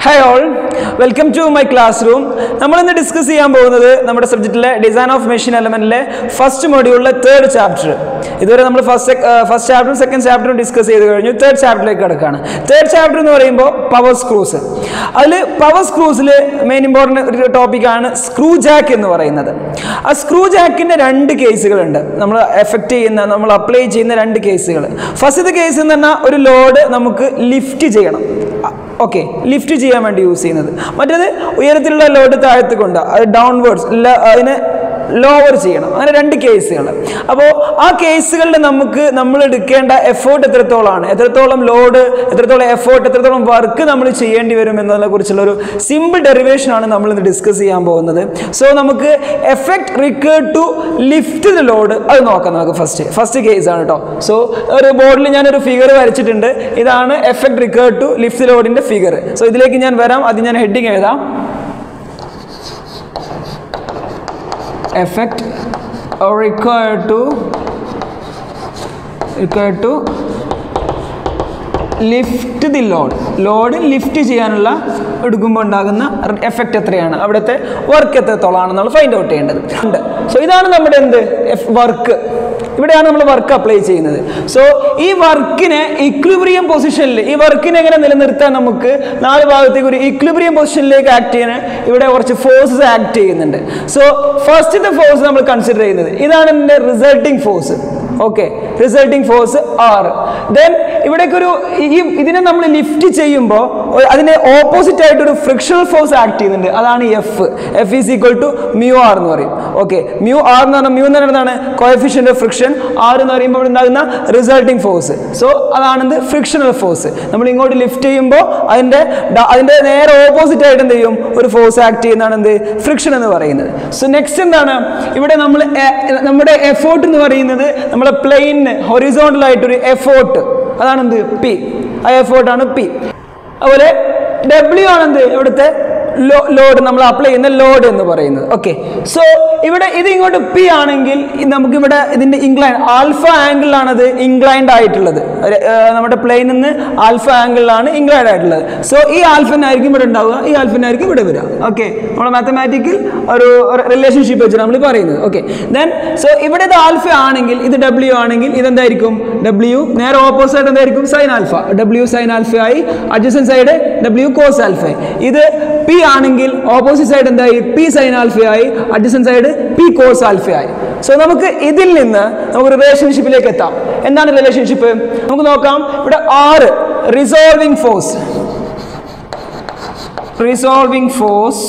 hi all welcome to my classroom നമ്മൾ ഇന്ന് discuss ചെയ്യാൻ പോകുന്നത് നമ്മുടെ സബ്ജക്റ്റിലെ ഡിസൈൻ ഓഫ് മെഷീൻ എലമെന്റിലെ ഫസ്റ്റ് മൊഡ്യൂളിലെ തേർഡ് ചാപ്റ്റർ ഇതുവരെ നമ്മൾ ഫസ്റ്റ് ഫസ്റ്റ് ചാപ്റ്ററും സെക്കൻഡ് ചാപ്റ്ററും ഡിസ്കസ് ചെയ്ത് കഴിഞ്ഞു തേർഡ് ചാപ്റ്ററിലേക്ക് കിടക്കുകയാണ് തേർഡ് ചാപ്റ്റർ എന്ന് പറയുമ്പോൾ പവർ സ്ക്രൂസ് അതിൽ പവർ സ്ക്രൂസിൽ മെയിൻ ഇമ്പോർട്ടൻ്റ് ഒരു ടോപ്പിക്കാണ് സ്ക്രൂ ജാക്ക് എന്ന് പറയുന്നത് ആ സ്ക്രൂ ജാക്കിൻ്റെ രണ്ട് കേസുകളുണ്ട് നമ്മൾ എഫക്റ്റ് ചെയ്യുന്ന നമ്മൾ അപ്ലൈ ചെയ്യുന്ന രണ്ട് കേസുകൾ ഫസ്റ്റത്തെ കേസ് എന്ന് പറഞ്ഞാൽ ഒരു ലോഡ് നമുക്ക് ലിഫ്റ്റ് ചെയ്യണം ഓക്കെ ലിഫ്റ്റ് ചെയ്യാൻ വേണ്ടി യൂസ് ചെയ്യുന്നത് മറ്റേത് ഉയരത്തിലുള്ള ലോഡ് താഴത്ത് കൊണ്ട് അത് ഡൗൺവേർഡ്സ് അതിനെ ലോവർ ചെയ്യണം അങ്ങനെ രണ്ട് കേസുകൾ അപ്പോൾ ആ കേസുകളിൽ നമുക്ക് നമ്മൾ എടുക്കേണ്ട എഫേർട്ട് എത്രത്തോളമാണ് എത്രത്തോളം ലോഡ് എത്രത്തോളം എഫേർട്ട് എത്രത്തോളം വർക്ക് നമ്മൾ ചെയ്യേണ്ടി വരും എന്നതിനെ കുറിച്ചുള്ള ഒരു സിമ്പിൾ ഡെറിവേഷൻ ആണ് നമ്മൾ ഇന്ന് ഡിസ്കസ് ചെയ്യാൻ പോകുന്നത് സോ നമുക്ക് effect required to lift the load അത് നോക്കാം നമുക്ക് ഫസ്റ്റ് ഫസ്റ്റ് കേസ് ആണ് കേട്ടോ സോ ഒരു ബോർഡിൽ ഞാനൊരു ഫിഗർ വരച്ചിട്ടുണ്ട് ഇതാണ് എഫക്ട് റിക്കേർ ടു ലിഫ്റ്റ് ലോഡിന്റെ ഫിഗർ സോ ഇതിലേക്ക് ഞാൻ വരാം അത് ഞാൻ ഹെഡിങ് എഴുതാം effect are required to required to lift the load load lift ചെയ്യാനുള്ള എടുക്കുമ്പോൾ ഉണ്ടാകുന്ന എഫക്റ്റ് എത്രയാണ് അവിടുത്തെ വർക്ക് എത്രത്തോളാണെന്നുള്ള ഫൈൻഡ് ഔട്ട് ചെയ്യേണ്ടത് ഉണ്ട് സോ ഇതാണ് നമ്മുടെ എന്ത് വർക്ക് ഇവിടെയാണ് നമ്മൾ വർക്ക് അപ്ലൈ ചെയ്യുന്നത് സോ ഈ വർക്കിനെ ഇക്വിബ്രിയം പൊസിഷനിൽ ഈ വർക്കിനെ എങ്ങനെ നിലനിർത്താൻ നമുക്ക് നാല് ഭാഗത്തേക്ക് ഒരു ഇക്വിബ്രിയം പൊസിഷനിലേക്ക് ആക്ട് ചെയ്യാൻ ഇവിടെ കുറച്ച് ഫോഴ്സസ് ആക്ട് ചെയ്യുന്നുണ്ട് സോ ഫസ്റ്റത്തെ ഫോഴ്സ് നമ്മൾ കൺസിഡർ ചെയ്യുന്നത് ഇതാണ് ഇതിൻ്റെ resulting force okay resulting force R then ഇവിടേക്ക് ഒരു ഈ ഇതിനെ നമ്മൾ ലിഫ്റ്റ് ചെയ്യുമ്പോൾ അതിന് ഓപ്പോസിറ്റ് ആയിട്ട് ഒരു ഫ്രിക്ഷണൽ ഫോഴ്സ് ആക്ട് ചെയ്യുന്നുണ്ട് അതാണ് F F is equal to mu R എന്ന് പറയും ഓക്കെ മ്യൂ ആർ എന്ന് പറഞ്ഞാൽ മ്യൂ എന്ന് പറയുന്നതാണ് കോയഫിഷ്യൻ്റ് ഓഫ് ഫ്രിക്ഷൻ ആർ എന്ന് പറയുമ്പോൾ ഇവിടെ ഉണ്ടാകുന്ന റിസൾട്ടിങ് ഫോഴ്സ് സോ അതാണെന്ത് ഫ്രിക്ഷണൽ ഫോഴ്സ് നമ്മൾ ഇങ്ങോട്ട് ലിഫ്റ്റ് ചെയ്യുമ്പോൾ അതിൻ്റെ അതിൻ്റെ നേരെ ഓപ്പോസിറ്റ് ആയിട്ട് എന്ത് ചെയ്യും ഒരു ഫോഴ്സ് ആക്ട് ചെയ്യുന്നതാണ് എന്ത് ഫ്രിക്ഷൻ എന്ന് പറയുന്നത് സോ നെക്സ്റ്റ് എന്താണ് ഇവിടെ നമ്മൾ നമ്മുടെ എഫോർട്ട് എന്ന് പറയുന്നത് നമ്മളെ പ്ലെയിന് ഹൊറിസോണ്ടലായിട്ടൊരു എഫോർട്ട് അതാണ് എന്ത് പി ആ എഫോർട്ടാണ് പി അതുപോലെ ഡബ്ല്യു ആണെന്ത് ഇവിടുത്തെ ലോഡ് നമ്മൾ അപ്ലൈ ചെയ്യുന്ന ലോഡ് എന്ന് പറയുന്നത് ഓക്കെ സോ ഇവിടെ ഇത് ഇങ്ങോട്ട് പി ആണെങ്കിൽ നമുക്ക് ഇവിടെ ഇതിന്റെ ഇൻക്ലൈൻ ആൽഫ ആംഗിളിലാണ് അത് ഇൻക്ലൈൻഡ് ആയിട്ടുള്ളത് നമ്മുടെ പ്ലെയിനിൽ നിന്ന് ആൽഫ ആംഗിളിലാണ് ഇൻക്ലൈൻഡ് ആയിട്ടുള്ളത് സോ ഈ ആൽഫനായിരിക്കും ഇവിടെ ഉണ്ടാവുക ഈ ആൽഫനായിരിക്കും ഇവിടെ വരിക ഓക്കെ നമ്മുടെ മാത്തമാറ്റിക്കൽ ഒരു റിലേഷൻഷിപ്പ് വെച്ച് നമ്മൾ പറയുന്നത് ഓക്കെ ദെൻ സോ ഇവിടെ ഇത് ആൽഫ ആണെങ്കിൽ ഇത് ഡബ്ല്യു ആണെങ്കിൽ ഇതെന്തായിരിക്കും ഡബ്ല്യു നേരെ ഓപ്പോസിറ്റ് എന്തായിരിക്കും sine alpha W sine alpha ആയി adjacent side W cos alpha ഇത് പി ആണെങ്കിൽ ഓപ്പോസിറ്റ് സൈഡ് എന്തായി പി സൈൻ ആൽഫയായി അഡ്ജസൻ സൈഡ് പി കോസ് ആൽഫയായി സോ നമുക്ക് ഇതിൽ നിന്ന് നമുക്ക് റിലേഷൻഷിപ്പിലേക്ക് എത്താം എന്താണ് റിലേഷൻഷിപ്പ് നമുക്ക് നോക്കാം ഇവിടെ R resolving force resolving force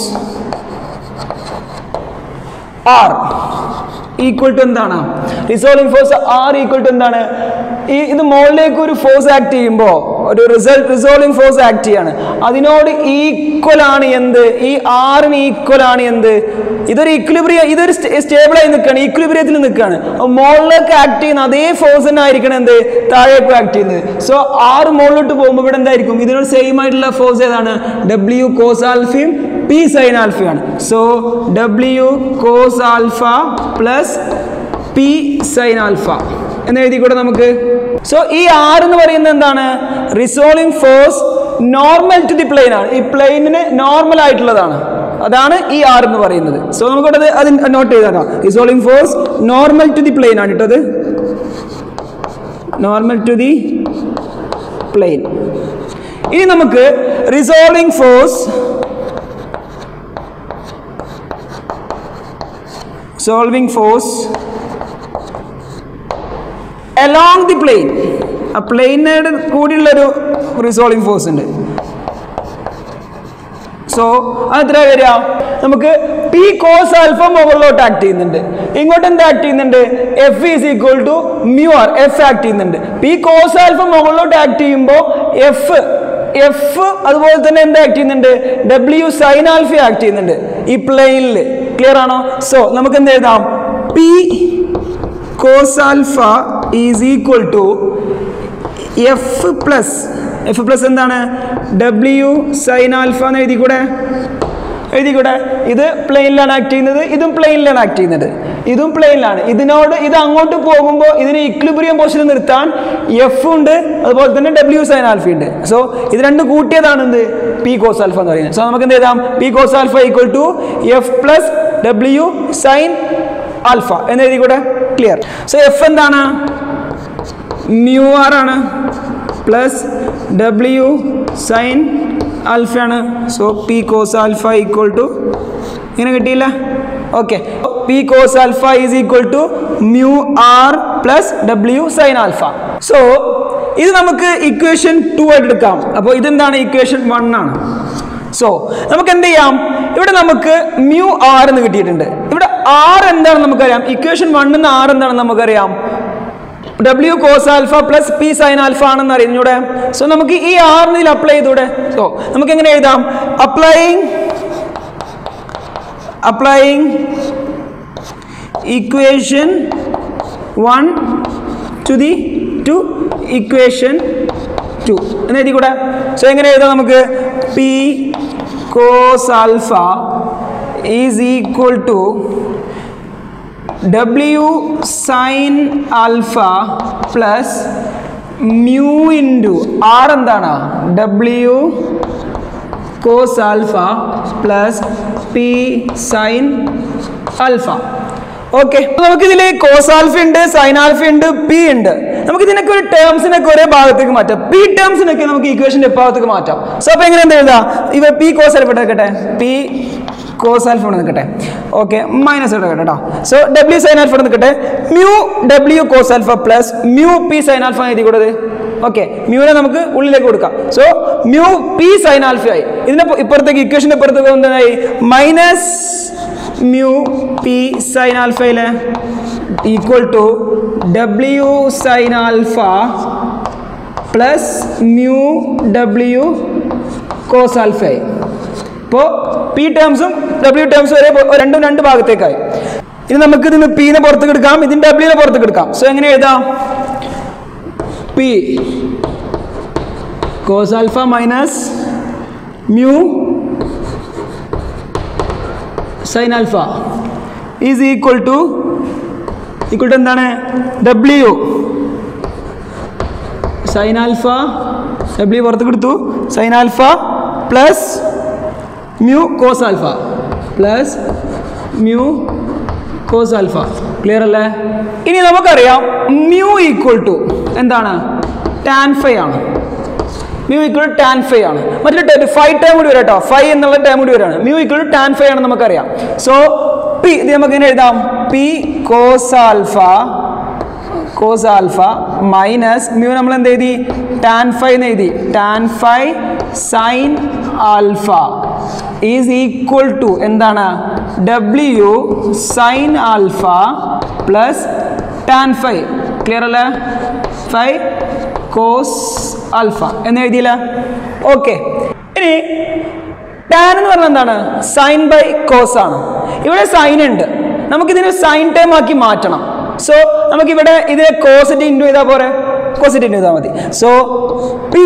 R equal to എന്താണ് resolving force R equal to എന്താണ് ഈ ഇത് മുകളിലേക്ക് ഒരു ഫോഴ്സ് ആക്ട് ചെയ്യുമ്പോൾ ഒരു റിസൾട്ട് റിസോൾവിംഗ് ഫോഴ്സ് ആക്ട് ചെയ്യാണ് അതിനോട് ഈക്വൽ ആണ് എന്ത് ഈ ആറിന് ഈക്വൽ ആണ് എന്ത് ഇതൊരു ഇക്വിലിബ്രിയം ഇതൊരു സ്റ്റേബിളായി നിൽക്കുകയാണ് ഇക്വിലിബ്രിയത്തിൽ നിൽക്കുകയാണ് മുകളിലേക്ക് ആക്ട് ചെയ്യുന്ന അതേ ഫോഴ്സ് തന്നെ ആയിരിക്കണം എന്ത് താഴേക്ക് ആക്ട് ചെയ്യുന്നത് സോ ആറ് മുകളിലോട്ട് പോകുമ്പോൾ ഇവിടെ എന്തായിരിക്കും ഇതിനോട് സെയിം ആയിട്ടുള്ള ഫോഴ്സ് ഏതാണ് ഡബ്ല്യു കോസ് ആൽഫയും പി സൈൻ ആൽഫയാണ് so W cos alpha plus P sine alpha എന്ന് എഴുതിക്കൂടെ നമുക്ക് സോ ഈ ആർ എന്ന് പറയുന്നത് എന്താണ് resolving force normal to the plane ആണ് ഈ പ്ലെയിനിന് നോർമൽ ആയിട്ടുള്ളതാണ് അതാണ് ഈ ആർ എന്ന് പറയുന്നത് സോ നമുക്കിവിടെ അത് നോട്ട് ചെയ്തേക്കാം resolving force normal to the plane ആണ് ഇട്ടത് നോർമൽ ടു ദി പ്ലെയിൻ ഇനി നമുക്ക് resolving force solving force along the plane ആ പ്ലെയിനോട് കൂടിയുള്ളൊരു റിസോൾവിംഗ് ഫോഴ്സ് ഉണ്ട് സോ അതെത്ര വരിക നമുക്ക് പി കോസ് ആൽഫ മുകളിലോട്ട് ആക്ട് ചെയ്യുന്നുണ്ട് ഇങ്ങോട്ട് എന്ത് ആക്ട് ചെയ്യുന്നുണ്ട് F is equal to mu R F act ചെയ്യുന്നുണ്ട് പി കോസ് ആൽഫ മുകളിലോട്ട് ആക്ട് ചെയ്യുമ്പോൾ എഫ് എഫ് അതുപോലെ തന്നെ എന്ത് ആക്ട് ചെയ്യുന്നുണ്ട് ഡബ്ല്യു സൈൻ ആൽഫ ആക്ട് ചെയ്യുന്നുണ്ട് ഈ പ്ലെയിനിൽ ക്ലിയർ ആണോ സോ നമുക്ക് എന്ത് എഴുതാം P cos alpha is equal to F plus F plus എന്താണ് ഡബ്ല്യു സൈൻ ആൽഫ എന്ന് എഴുതി കൂടെ എഴുതിക്കൂടെ ഇത് പ്ലെയിനിലാണ് ആക്ട് ചെയ്യുന്നത് ഇതും പ്ലെയിനിലാണ് ആക്ട് ചെയ്യുന്നത് ഇതും പ്ലെയിനിലാണ് ഇതിനോട് ഇത് അങ്ങോട്ട് പോകുമ്പോൾ ഇതിനെ ഇക്ലിബ്രിയം പൊസിഷൻ നിർത്താൻ എഫ് ഉണ്ട് അതുപോലെ തന്നെ ഡബ്ല്യു സൈൻ ആൽഫ ഉണ്ട് സോ ഇത് രണ്ടും കൂട്ടിയതാണ് എന്ത് പി കോസ് ആൽഫ എന്ന് പറയുന്നത് സോ നമുക്ക് എന്ത് എഴുതാം P cos alpha equal to F plus W sine alpha എന്ന് എഴുതിക്കൂടെ ക്ലിയർ സോ എഫ് എന്താണ് മ്യൂ ആർ ആണ് പ്ലസ് ഡബ്ല്യു സൈൻ ആൽഫ ആണ് so P cos alpha equal to ഇങ്ങനെ കിട്ടിയില്ല okay P cos alpha is equal to mu R plus W sine alpha so ഇത് നമുക്ക് equation two ആയിട്ട് എടുക്കാം അപ്പോൾ ഇതെന്താണ് ഇക്വേഷൻ വൺ ആണ് സോ നമുക്ക് എന്ത് ചെയ്യാം ഇവിടെ നമുക്ക് മ്യൂ ആർ എന്ന് കിട്ടിയിട്ടുണ്ട് ഇവിടെ ആർ എന്താണെന്ന് നമുക്കറിയാം ഇക്വേഷൻ വണ്ണിന്ന് ആർ എന്താണെന്ന് നമുക്കറിയാം W cos alpha plus P sine alpha ആണെന്ന് അറിഞ്ഞൂടെ സോ നമുക്ക് ഈ ആറിന് ഇതിൽ അപ്ലൈ ചെയ്തൂടെ സോ നമുക്ക് എങ്ങനെ എഴുതാം applying applying equation one to the two equation two എന്ന് എഴുതി കൂടെ സോ എങ്ങനെ എഴുതാം നമുക്ക് P cos alpha is equal to W sine alpha plus mu into R എന്താണ് W cos alpha plus P sine alpha okay നമുക്കിതിൽ cos alpha ഉണ്ട് sine alpha ഉണ്ട് പി ഉണ്ട് നമുക്ക് ഇതിനൊക്കെ ഒരു ടേംസിനൊക്കെ ഒരേ ഭാഗത്തേക്ക് മാറ്റാം പി ടേംസിനൊക്കെ നമുക്ക് ഇക്വേഷൻ്റെ ഭാഗത്തേക്ക് മാറ്റാം സോ അപ്പോൾ എങ്ങനെ എന്താ എഴുതാം ഇവ പി കോസ് ആൽഫ എടുക്കട്ടെ പി കോസ് ആൽഫ ഇവിടെ നിൽക്കട്ടെ ഓക്കെ മൈനസ് ഇവിടെ കേട്ടോ സോ ഡബ്ല്യു സൈൻ ആൽഫ ഇവിടെ നിൽക്കട്ടെ mu W cos alpha plus mu P sine alpha എഴുതി കൂടത് ഓക്കെ മ്യൂനെ നമുക്ക് ഉള്ളിലേക്ക് കൊടുക്കാം so mu P sine alpha ആയി ഇതിന്റെ ഇപ്പ- ഇപ്പുറത്തേക്ക് ഇക്വേഷൻ്റെ ഇപ്പുറത്തേക്ക് എന്തായി മൈനസ് മ്യൂ പി സൈൻ ആൽഫയില് equal to W sine alpha plus mu W cos alpha ആയി ഇപ്പോൾ പി ടേംസും ഡബ്ല്യു ടേംസും ഒരേ പോ- രണ്ടും രണ്ട് ഭാഗത്തേക്കായി ഇനി നമുക്ക് ഇതിന് പീനെ പുറത്തേക്ക് എടുക്കാം ഇതിന് ഡബ്ല്യൂനെ പുറത്തേക്ക് എടുക്കാം സോ എങ്ങനെ എഴുതാം P cos alpha minus mu sine alpha is equal to equal to എന്താണ് ഡബ്ല്യു സൈൻ ആൽഫ ഡബ്ല്യു പുറത്തേക്ക് എടുത്തു sine alpha plus mu cos alpha plus mu cos alpha clear അല്ലേ ഇനി നമുക്കറിയാം മ്യൂ ഈക്വൽ ടു എന്താണ് tan phi ആണ് mu equal to tan phi ആണ് മറ്റൊരു ഫൈവ് ടൈം കൂടി വരാം കേട്ടോ ഫൈവ് എന്നുള്ള ടൈം കൂടി വരാണ് mu equal to tan phi ആണ് നമുക്കറിയാം സോ പി ഇത് നമുക്ക് എങ്ങനെ എഴുതാം P cos alpha cos alpha minus mu നമ്മൾ എന്ത് എഴുതി ടാൻ ഫൈ എന്ന് എഴുതി tan phi sine alpha is equal to എന്താണ് W sine alpha plus tan phi clear അല്ലേ ഫൈ കോസ് ആൽഫ എന്ന് എഴുതിയില്ല ഓക്കെ ഇനി ടാൻ എന്ന് പറഞ്ഞാൽ എന്താണ് സൈൻ ബൈ കോസ് ആണ് ഇവിടെ സൈൻ ഉണ്ട് നമുക്കിതിനെ സൈൻ ടൈം ആക്കി മാറ്റണം സോ നമുക്കിവിടെ ഇതിനെ കോസിറ്റ് ഇൻറ്റു ചെയ്താൽ പോരെ കോസിറ്റ് ഇൻറ്റു ചെയ്താൽ മതി so P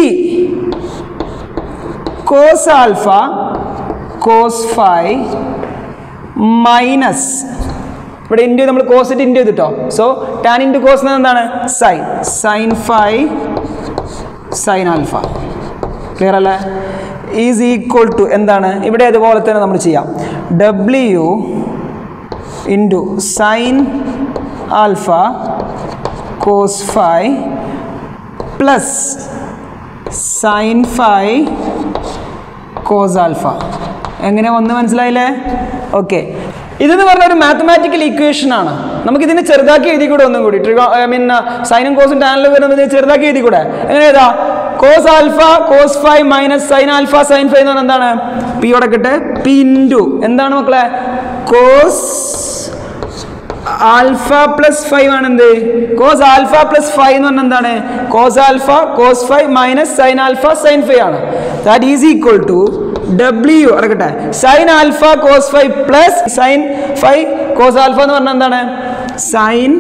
cos alpha cos phi minus ഇവിടെ ഇൻറ്റു നമ്മൾ കോസിറ്റ് ഇൻറ്റു ചെയ്തിട്ടോ സോ ടാൻ ഇൻറ്റു കോസ് എന്താണ് sine sine phi sine alpha clear അല്ലേ ഈസ് ഈക്വൽ ടു എന്താണ് ഇവിടെ അതുപോലെ തന്നെ നമ്മൾ ചെയ്യാം W into sine alpha cos phi plus sine phi cos alpha എങ്ങനെ വന്ന് മനസ്സിലായില്ലേ ഓക്കെ ഇതെന്ന് പറഞ്ഞ ഒരു മാത്തമാറ്റിക്കൽ ഇക്വേഷൻ ആണ് നമുക്ക് ഇതിനെ ചെറുതാക്കി എഴുതി കൂടെ ഒന്നും കൂടി ട്രിഗോ ഐ മീൻ സൈനും കോസും ടാനിലും വരുന്നത് ഇതിനെ ചെറുതാക്കി എഴുതി കൂടെ എങ്ങനെ എഴുതാ cos alpha cos phi minus sine alpha sine phi എന്ന് പറഞ്ഞാൽ എന്താണ് പി കൊടുക്കട്ടെ പി ഇൻറ്റു എന്താണ് മക്കളെ കോസ് ആൽഫ പ്ലസ് ഫൈവ് ആണ് എന്ത് കോസ് ആൽഫ പ്ലസ് ഫൈവ് എന്ന് പറഞ്ഞാൽ എന്താണ് cos alpha cos phi minus sine alpha sine phi ആണ് that is equal to W അടക്കട്ടെ sine alpha cos phi plus sine phi cos alpha എന്ന് പറഞ്ഞാൽ എന്താണ് സൈൻ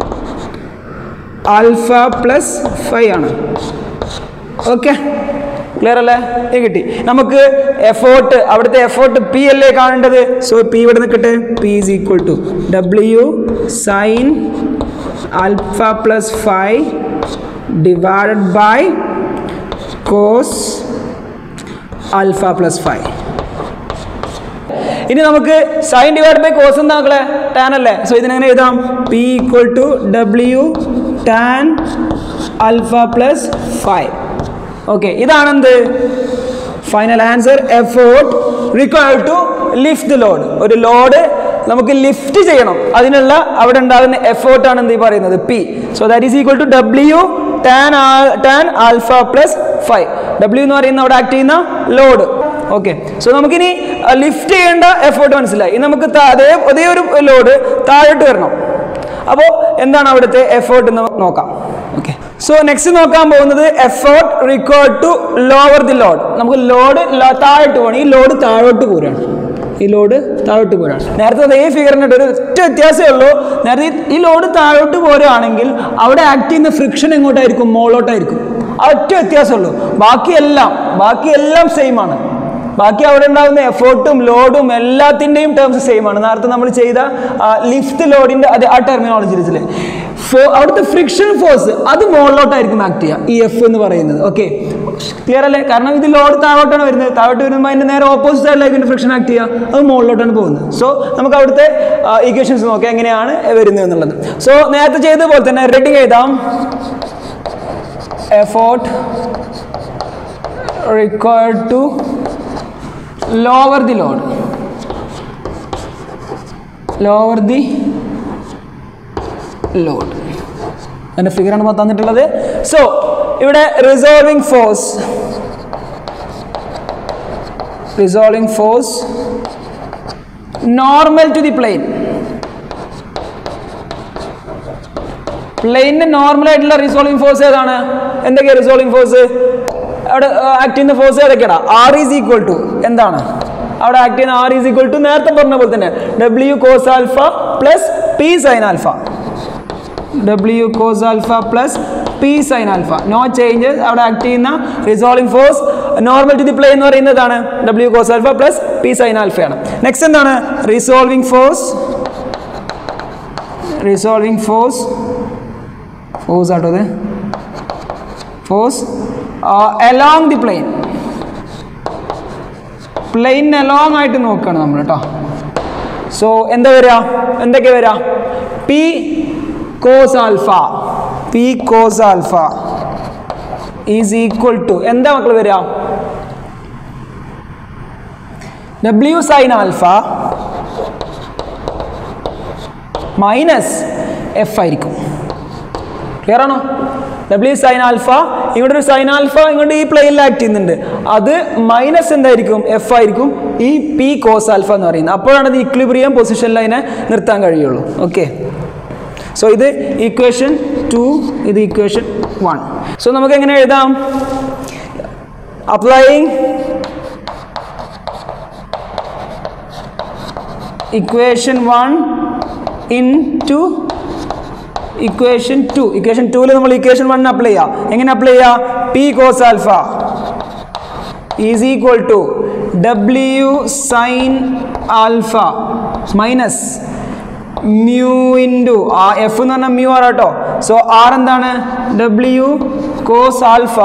ആൽഫ പ്ലസ് ഫൈവ് ആണ് okay clear അല്ലേ ഇത് കിട്ടി നമുക്ക് എഫോർട്ട് അവിടുത്തെ എഫോർട്ട് പി അല്ലേ കാണേണ്ടത് സോ പി ഇവിടെ നിൽക്കട്ടെ P is equal to W sine alpha plus phi divided by cos alpha plus phi ഇനി നമുക്ക് സൈൻ ഡിവൈഡ് ബൈ കോസ് എന്താക്കളെ ടാൻ അല്ലേ സോ ഇതിനെങ്ങനെ എഴുതാം P equal to W tan alpha plus phi okay ഇതാണെന്ത് final answer effort required to lift load ഒരു load നമുക്ക് lift ചെയ്യണം അതിനുള്ള അവിടെ ഉണ്ടാകുന്ന എഫേർട്ടാണ് എന്ത് ഈ പറയുന്നത് P so that is equal to W tan tan alpha plus phi W എന്ന് പറയുന്ന അവിടെ ആക്ട് ചെയ്യുന്ന ലോഡ് ഓക്കെ സോ നമുക്കിനി ലിഫ്റ്റ് ചെയ്യേണ്ട എഫേർട്ട് മനസ്സിലായി ഇനി നമുക്ക് താ- അതേ അതേ ഒരു ലോഡ് താഴോട്ട് വരണം അപ്പോൾ എന്താണ് അവിടുത്തെ എഫേർട്ട് എന്ന് നോക്കാം ഓക്കെ സോ നെക്സ്റ്റ് നോക്കാൻ പോകുന്നത് effort required to lower the load നമുക്ക് ലോഡ് താഴോട്ട് പോകണം ഈ ലോഡ് താഴോട്ട് പോരാണ് ഈ ലോഡ് താഴോട്ട് പോരാണ് നേരത്തെ അതേ ഫിഗറിൻ്റെ ഒരു ഒറ്റ വ്യത്യാസമേ ഉള്ളൂ നേരത്തെ ഈ- ഈ ലോഡ് താഴോട്ട് പോരുകയാണെങ്കിൽ അവിടെ ആക്ട് ചെയ്യുന്ന ഫ്രിക്ഷൻ എങ്ങോട്ടായിരിക്കും മോളോട്ടായിരിക്കും ആ ഒറ്റ വ്യത്യാസമുള്ളൂ ബാക്കിയെല്ലാം ബാക്കിയെല്ലാം സെയിം ആണ് ബാക്കി അവിടെ ഉണ്ടാകുന്ന എഫേർട്ടും ലോഡും എല്ലാത്തിൻ്റെയും ടേംസ് സെയിം ആണ് നേരത്തെ നമ്മൾ ചെയ്ത ലിഫ്റ്റ് ലോഡിൻ്റെ അത് ആ ടെർമിനോളജിയിൽ ഫോ അവിടുത്തെ ഫ്രിക്ഷൻ ഫോഴ്സ് അത് മുകളിലോട്ടായിരിക്കും ആക്ട് ചെയ്യുക ഈ എഫ് എന്ന് പറയുന്നത് ഓക്കെ ക്ലിയർ അല്ലേ കാരണം ഇത് ലോഡ് താഴോട്ടാണ് വരുന്നത് താഴോട്ട് വരുമ്പോൾ അതിൻ്റെ നേരെ ഓപ്പോസിറ്റ് സൈഡിലേക്ക് ഇതിൻ്റെ ഫ്രിക്ഷൻ ആക്ട് ചെയ്യുക അത് മുകളിലോട്ടാണ് പോകുന്നത് സോ നമുക്ക് അവിടുത്തെ ഇക്വേഷൻസ് നോക്കാം എങ്ങനെയാണ് വരുന്നത് എന്നുള്ളത് സോ നേരത്തെ ചെയ്ത പോലെ തന്നെ റെഡിങ് എഴുതാം effort required to lower the load lower the load അതിൻ്റെ ഫിഗറാണ് ഇപ്പോൾ തന്നിട്ടുള്ളത് സോ ഇവിടെ resolving force resolving force normal to the plane പ്ലെയിനിന് നോർമൽ ആയിട്ടുള്ള റിസോൾവിംഗ് ഫോഴ്സ് ഏതാണ് എന്തൊക്കെയാണ് റിസോൾവിംഗ് ഫോഴ്സ് അവിടെ ആക്ട് ചെയ്യുന്ന ഫോഴ്സ് ഏതൊക്കെയാണ് ആർ ഈസ് ഈക്വൽ ടു എന്താണ് അവിടെ ആക്ട് ചെയ്യുന്ന ആർ ഈസ് ഈക്വൽ ടു നേരത്തെ പറഞ്ഞ പോലെ തന്നെ W cos alpha plus P sine alpha W cos alpha plus P sine alpha no changes അവിടെ ആക്ട് ചെയ്യുന്ന resolving force normal to the plane എന്ന് പറയുന്നതാണ് W cos alpha plus P sine ആൽഫയാണ് next എന്താണ് resolving force resolving force force ആട്ടോ അത് force along the plane plane along ആയിട്ട് നോക്കുകയാണ് നമ്മൾ കേട്ടോ സോ എന്താ വരിക എന്തൊക്കെ വരിക P cos alpha P cos alpha is equal to എന്താ മക്കൾ വരിക W sine alpha minus F ആയിരിക്കും ക്ലിയർ ആണോ ഡബ്ല്യു സൈൻ ആൽഫ ഇങ്ങോട്ട് ഒരു സൈൻ ആൽഫ ഇങ്ങോട്ട് ഈ പ്ലെയിനിൽ ആക്ട് ചെയ്യുന്നുണ്ട് അത് മൈനസ് എന്തായിരിക്കും എഫ് ആയിരിക്കും ഈ പി കോസ് ആൽഫ എന്ന് പറയുന്നത് അപ്പോഴാണ് ഇത് ഇക്ലിബ്രിയം പൊസിഷനിൽ അതിനെ നിർത്താൻ കഴിയുള്ളൂ ഓക്കെ സോ ഇത് ഇക്വേഷൻ ടു ഇത് ഇക്വേഷൻ വൺ സോ നമുക്ക് എങ്ങനെ എഴുതാം applying equation one in two equation two equation ടൂവിൽ നമ്മൾ ഇക്വേഷൻ വൺ അപ്ലൈ ചെയ്യാം എങ്ങനെ അപ്ലൈ ചെയ്യാം P cos alpha is equal to W sine alpha minus mu into ആ എഫ് എന്ന് പറഞ്ഞാൽ മ്യൂ ആർ കേട്ടോ സോ ആർ എന്താണ് W cos alpha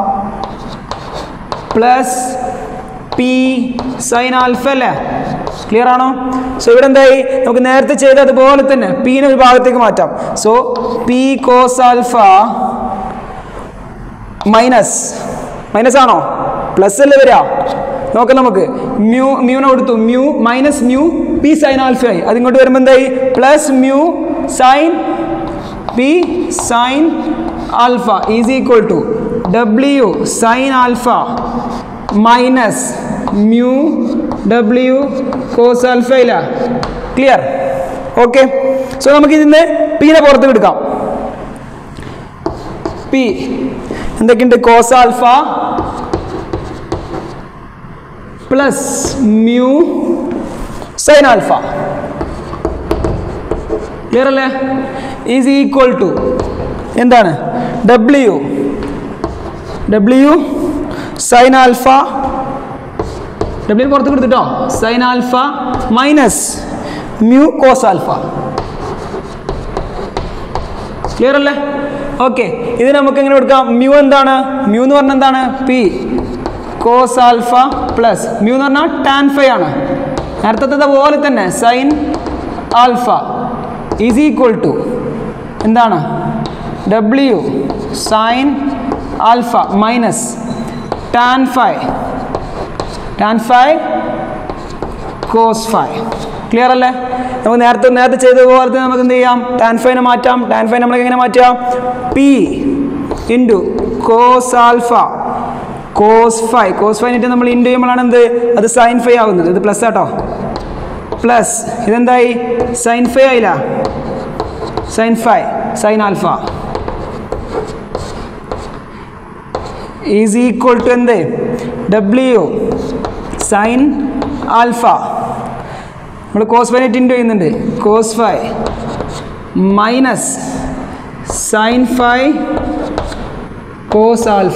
plus P sine alpha അല്ലേ ക്ലിയർ ആണോ സോ ഇവിടെ എന്തായി നമുക്ക് നേരത്തെ ചെയ്ത അതുപോലെ തന്നെ പീനെ ഒരു ഭാഗത്തേക്ക് മാറ്റാം so P cos alpha minus minus ആണോ പ്ലസ് അല്ലേ വരിക നോക്കാം നമുക്ക് മ്യൂ മ്യൂനെ കൊടുത്തു mu minus mu P sine alpha ആയി അതിങ്ങോട്ട് വരുമ്പോൾ എന്തായി plus mu sine P sine alpha is equal to W sine alpha minus mu W cos ആൽഫയില ക്ലിയർ ഓക്കെ സോ നമുക്ക് ഇതിന്ന് പീനെ പുറത്ത് എടുക്കാം പി എന്തൊക്കെയുണ്ട് cos alpha plus mu sine alpha clear അല്ലേ ഈസ് ഈക്വൽ ടു എന്താണ് W W sine alpha W പുറത്ത് കൊടുത്തിട്ടോ sine alpha minus mu cos alpha clear അല്ലേ ഓക്കെ ഇത് നമുക്ക് എങ്ങനെ കൊടുക്കാം മ്യൂ എന്താണ് മ്യൂ എന്ന് പറഞ്ഞാൽ എന്താണ് P cos alpha plus mu എന്ന് പറഞ്ഞാൽ ടാൻ ഫൈ ആണ് നേരത്തെ പോലെ തന്നെ sine alpha is equal to എന്താണ് W sine alpha minus tan phi tan phi cos phi clear അല്ലേ നമുക്ക് നേരത്തെ നേരത്തെ ചെയ്തതുപോലെ തന്നെ നമുക്ക് എന്ത് ചെയ്യാം ടാൻ ഫൈനെ മാറ്റാം ടാൻ ഫൈൻ നമ്മൾ എങ്ങനെ മാറ്റാം P into cos alpha cos phi cos ഫൈനിട്ട് നമ്മൾ ഇൻറ്റു ചെയ്യുമ്പോഴാണ് എന്ത് അത് സൈൻ ഫൈ ആവുന്നത് ഇത് പ്ലസ് ആട്ടോ പ്ലസ് ഇതെന്തായി സൈൻ ഫൈ ആയില്ല sine phi sine alpha is equal to എന്ത് ഡബ്ല്യു സൈൻ ആൽഫ നമ്മൾ കോസ് ഫൈ നെറ്റ് ഇൻറ്റു ചെയ്യുന്നുണ്ട് cos phi minus sine phi cos alpha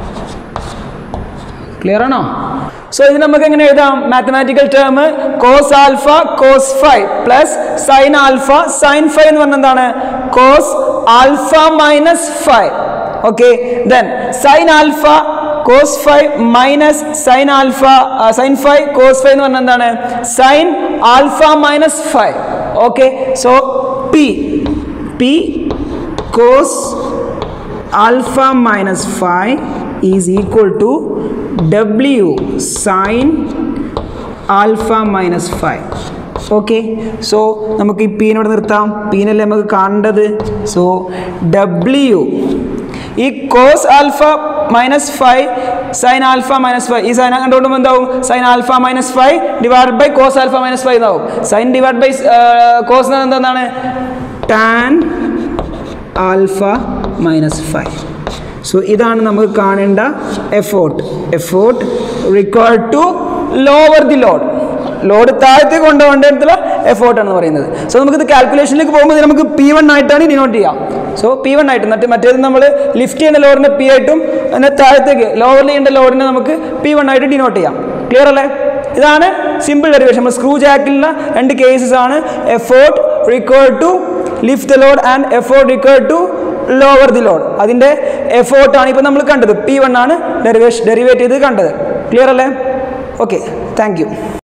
clear ആണോ സോ ഇത് നമുക്ക് എങ്ങനെ എഴുതാം mathematical term cos alpha cos phi plus sine alpha sine phi എന്ന് പറഞ്ഞാൽ എന്താണ് cos alpha minus phi okay then sine alpha cos phi minus sine alpha sine phi cos phi എന്ന് പറഞ്ഞാൽ എന്താണ് sine alpha minus phi okay so P P cos alpha minus phi is equal to W sine alpha minus phi okay so നമുക്ക് ഈ പീനോട് നിർത്താം പീനല്ലേ നമുക്ക് കാണേണ്ടത് സോ ഡബ്ല്യു ഈ cos alpha minus phi sine alpha minus phi ഈ sine കണ്ടുകൊണ്ടുമ്പോൾ എന്താവും sine alpha minus phi divide by cos alpha minus phi എന്നാവും സൈൻ ഡിവൈഡ് ബൈ കോസ് എന്താണ് tan alpha minus phi so ഇതാണ് നമുക്ക് കാണേണ്ട effort effort required to lower the load load താഴത്തേക്ക് കൊണ്ടുപോകേണ്ടതുള്ള എഫോർട്ട് എന്ന് പറയുന്നത് സോ നമുക്കിത് കാൽക്കുലേഷനിലേക്ക് പോകുമ്പോൾ നമുക്ക് പി വൺ ആയിട്ടാണ് ഡിനോട്ട് ചെയ്യാം സോ പി വൺ ആയിട്ട് എന്നിട്ട് മറ്റേത് നമ്മൾ ലിഫ്റ്റ് ചെയ്യുന്ന ലോഡിനെ പി ആയിട്ടും അതിനെ താഴത്തേക്ക് ലോവർ ചെയ്യേണ്ട ലോഡിനെ നമുക്ക് പി വൺ ആയിട്ട് ഡിനോട്ട് ചെയ്യാം ക്ലിയർ അല്ലേ ഇതാണ് സിമ്പിൾ ഡെറിവേഷൻ നമ്മൾ സ്ക്രൂ ജാക്കിലുള്ള രണ്ട് കേസസ് ആണ് effort required to lift the load and effort required to lower the load അതിൻ്റെ എഫോർട്ടാണ് ഇപ്പോൾ നമ്മൾ കണ്ടത് പി വൺ ആണ് ഡെറിവേഷൻ ഡെറിവേറ്റ് ചെയ്ത് കണ്ടത് ക്ലിയർ അല്ലേ ഓക്കെ താങ്ക് യു